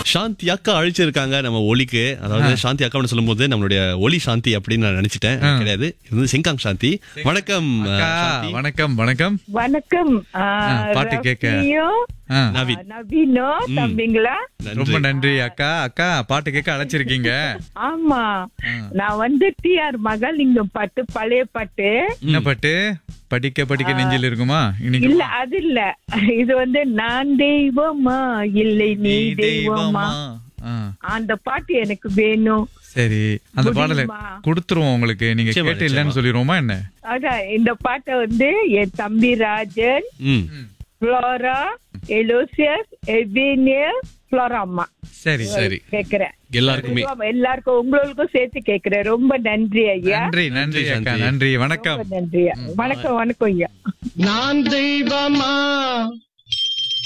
சாந்தி அக்கா அழைச்சிருக்காங்க நம்ம ஒலிக்கு அதாவது சாந்தி அக்கான்னு சொல்லும்போது நம்மளுடைய ஒலி சாந்தி அப்படின்னு நான் நினைச்சிட்டேன் கிடையாது இது வந்து சிங்காங் சாந்தி வணக்கம் அக்கா சாந்தி. வணக்கம் வணக்கம் வணக்கம் ஆ, ஆ, பாட்டு கேட்க. ரஃபியும், ஆ, நவீன் நவீனோ தம்பிங்களா ரொம்ப நன்றி நன்றி அக்கா அக்கா பாட்டு கேட்க அழைச்சிருக்கீங்க ஆமா நான் வந்து டி ஆர் மகாலிங்கம் பாட்டு பழைய பாட்டு என்ன பாட்டு படிக்க படிக்க நெஞ்சில் இருக்குமா இன்னைக்கு இல்ல அது இல்ல இது வந்து நான் தெய்வமா இல்லை நீ தெய்வமா ஆ, அந்த பாட்டு எனக்கு வேணும் சரி அந்த பாடலை முடியுமா? கொடுத்துருவோம் உங்களுக்கு நீங்க நிச்சயமா, கேட்டு இல்லைன்னு சொல்லிடுவோமா என்ன அதான் இந்த பாட்டை வந்து என் தம்பி ராஜன் ம் ஃப்ளோரா எலோசியஸ் எவினியர் ஃப்ளோரா அம்மா சரி சரி கேக்குறேன் எல்லாருக்குமே எல்லாருக்கும் உங்களுக்கும் சேர்த்து கேக்குறேன் ரொம்ப நன்றி ஐயா நன்றி நன்றி அக்கா சாந்தி. நன்றி வணக்கம் ரொம்ப நன்றி ஐயா. வணக்கம் வணக்கம் ஐயா நான் தெய்வமா